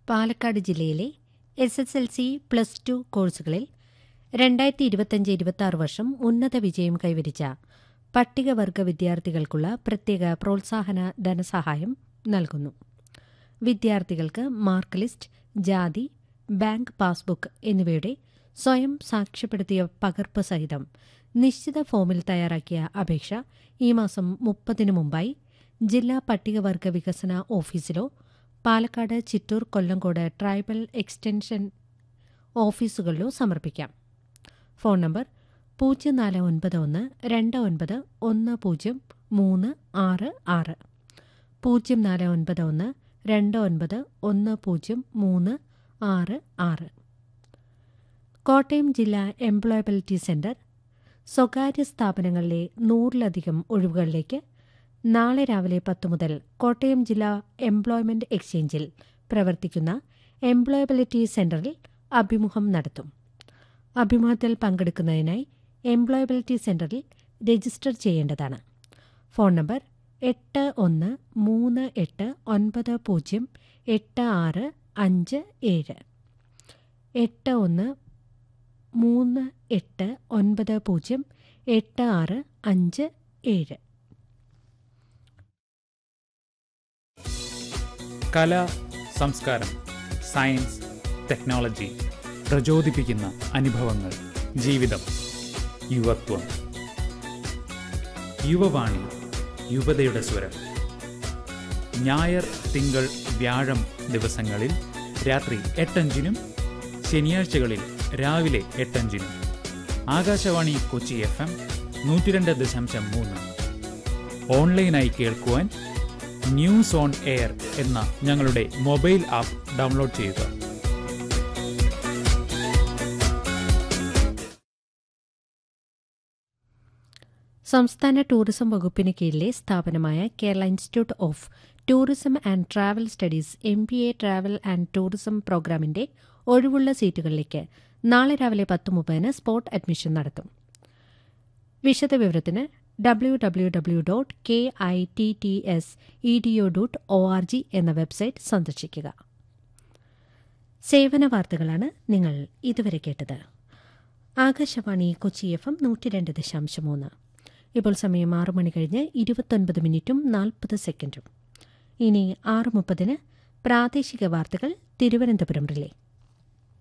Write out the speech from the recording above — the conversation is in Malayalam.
പാലക്കാട് ജില്ലയിലെ S S L C plus two കോഴ്സുകളിൽ രണ്ടായിരത്തി ഇരുപത്തഞ്ച് ഇരുപത്തി ആറ് വർഷം ഉന്നത വിജയം കൈവരിച്ച പട്ടികവർഗ വിദ്യാർത്ഥികൾക്കുള്ള പ്രത്യേക പ്രോത്സാഹന ധനസഹായം നൽകുന്നു വിദ്യാർത്ഥികൾക്ക് മാർക്ക് ലിസ്റ്റ് ജാതി ബാങ്ക് പാസ്ബുക്ക് എന്നിവയുടെ സ്വയം സാക്ഷ്യപ്പെടുത്തിയ പകർപ്പ് സഹിതം നിശ്ചിത ഫോമിൽ തയ്യാറാക്കിയ അപേക്ഷ ഈ മാസം മുപ്പതിനു മുമ്പായി ജില്ലാ പട്ടികവർഗ വികസന ഓഫീസിലോ പാലക്കാട് ചിറ്റൂർ കൊല്ലങ്കോട് ട്രൈബൽ എക്സ്റ്റൻഷൻ ഓഫീസുകളിലോ സമർപ്പിക്കാം ഫോൺ നമ്പർ പൂജ്യം നാല് ഒൻപത് ഒന്ന് രണ്ട് ഒൻപത് ഒന്ന് പൂജ്യം മൂന്ന് ആറ് ആറ് പൂജ്യം നാല് ഒൻപത് ഒന്ന് രണ്ട് ഒൻപത് ഒന്ന് പൂജ്യം മൂന്ന് ആറ് ആറ് കോട്ടയം ജില്ലാ എംപ്ലോയബിലിറ്റി സെന്റർ സ്വകാര്യ സ്ഥാപനങ്ങളിലെ നൂറിലധികം ഒഴിവുകളിലേക്ക് നാളെ രാവിലെ പത്ത് മുതൽ കോട്ടയം ജില്ലാ എംപ്ലോയ്മെന്റ് എക്സ്ചേഞ്ചിൽ പ്രവർത്തിക്കുന്ന എംപ്ലോയബിലിറ്റി സെന്ററിൽ അഭിമുഖം നടത്തും അഭിമുഖത്തിൽ പങ്കെടുക്കുന്നതിനായി എംപ്ലോയബിലിറ്റി സെന്ററിൽ രജിസ്റ്റർ ചെയ്യേണ്ടതാണ് ഫോൺ നമ്പർ എട്ട് ഒന്ന് മൂന്ന് എട്ട് ഒൻപത് പൂജ്യം എട്ട് ആറ് അഞ്ച് ഏഴ് എട്ട് ഒന്ന് മൂന്ന് എട്ട് ഒൻപത് പൂജ്യം എട്ട് ആറ് അഞ്ച് ഏഴ് കല സംസ്കാരം സയൻസ് ടെക്നോളജി പ്രചോദിപ്പിക്കുന്ന അനുഭവങ്ങൾ ജീവിതം യുവത്വം യുവവാണി യുവതയുടെ സ്വരം ഞായർ തിങ്കൾ വ്യാഴം ദിവസങ്ങളിൽ രാത്രി എട്ടഞ്ചിനും ശനിയാഴ്ചകളിൽ രാവിലെ എട്ടഞ്ചിനും ആകാശവാണി കൊച്ചി എഫ് എം നൂറ്റിരണ്ട് ദശാംശം മൂന്ന് ഓൺലൈനായി കേൾക്കുവാൻ ന്യൂസ് ഓൺ എയർ എന്ന ഞങ്ങളുടെ മൊബൈൽ ആപ്പ് ഡൗൺലോഡ് ചെയ്യുക സംസ്ഥാന ടൂറിസം വകുപ്പിന് കീഴിലെ സ്ഥാപനമായ Kerala institute of tourism and travel studies M B A travel and tourism പ്രോഗ്രാമിന്റെ ഒഴിവുള്ള സീറ്റുകളിലേക്ക് നാളെ രാവിലെ പത്ത് മുപ്പതിന് സ്പോട്ട് അഡ്മിഷൻ നടത്തും വിശദവിവരത്തിന് W W W dot K I T T S E D O dot O R G എന്ന വെബ്സൈറ്റ് സന്ദർശിക്കുക സേവന വാർത്തകളാണ് നിങ്ങൾ ഇതുവരെ കേട്ടത് ആകാശവാണി കൊച്ചി എഫ് എം നൂറ്റി രണ്ട് ദശാംശം മൂന്ന് ഇപ്പോൾ സമയം ആറു മണി കഴിഞ്ഞ് ഇരുപത്തൊൻപത് മിനിറ്റും നാൽപ്പത് സെക്കൻഡും ഇനി ആറ് മുപ്പതിന് പ്രാദേശിക വാർത്തകൾ തിരുവനന്തപുരം റിലേ